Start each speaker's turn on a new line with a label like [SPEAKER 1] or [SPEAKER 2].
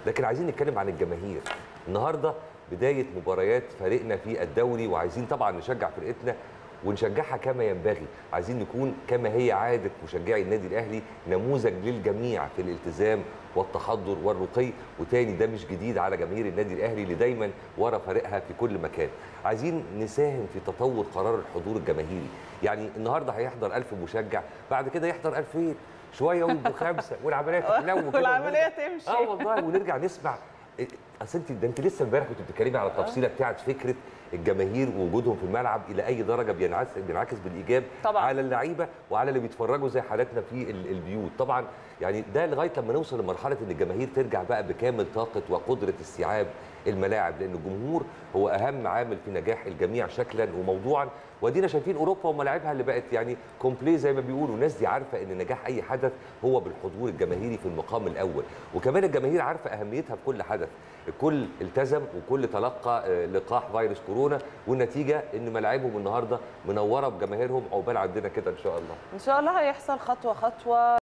[SPEAKER 1] لكن عايزين نتكلم عن الجماهير النهارده بدايه مباريات فريقنا في الدوري وعايزين طبعا نشجع فرقتنا ونشجعها كما ينبغي عايزين نكون كما هي عاده مشجعي النادي الاهلي نموذج للجميع في الالتزام والتحضر والرقي وتاني ده مش جديد على جماهير النادي الاهلي اللي دايما ورا فريقها في كل مكان عايزين نساهم في تطور قرار الحضور الجماهيري يعني النهارده هيحضر 1000 مشجع بعد كده يحضر 2000 شويه ويبقوا خمسه والعمليه تحلو كده
[SPEAKER 2] والعمليه
[SPEAKER 1] ونرجع-
[SPEAKER 2] تمشي
[SPEAKER 1] اه والله ونرجع نسمع إيه، اصل انت ده انت لسه امبارح كنت بتتكلمي على التفصيله بتاعت فكره الجماهير ووجودهم في الملعب الى اي درجه بينعكس بينعكس بالايجاب
[SPEAKER 2] طبعاً.
[SPEAKER 1] على اللعيبه وعلى اللي بيتفرجوا زي حالاتنا في ال- البيوت طبعا يعني ده لغايه لما نوصل لمرحله ان الجماهير ترجع بقى بكامل طاقه وقدره استيعاب الملاعب لان الجمهور هو اهم عامل في نجاح الجميع شكلا وموضوعا وادينا شايفين اوروبا وملاعبها اللي بقت يعني كومبلي زي ما بيقولوا الناس دي عارفه ان نجاح اي حدث هو بالحضور الجماهيري في المقام الاول وكمان الجماهير عارفه اهميتها في كل حدث الكل التزم وكل تلقى آه، لقاح فيروس كورونا والنتيجه ان ملاعبهم النهارده منوره بجماهيرهم عقبال عندنا كده ان شاء الله
[SPEAKER 2] ان شاء الله هيحصل خطوه خطوه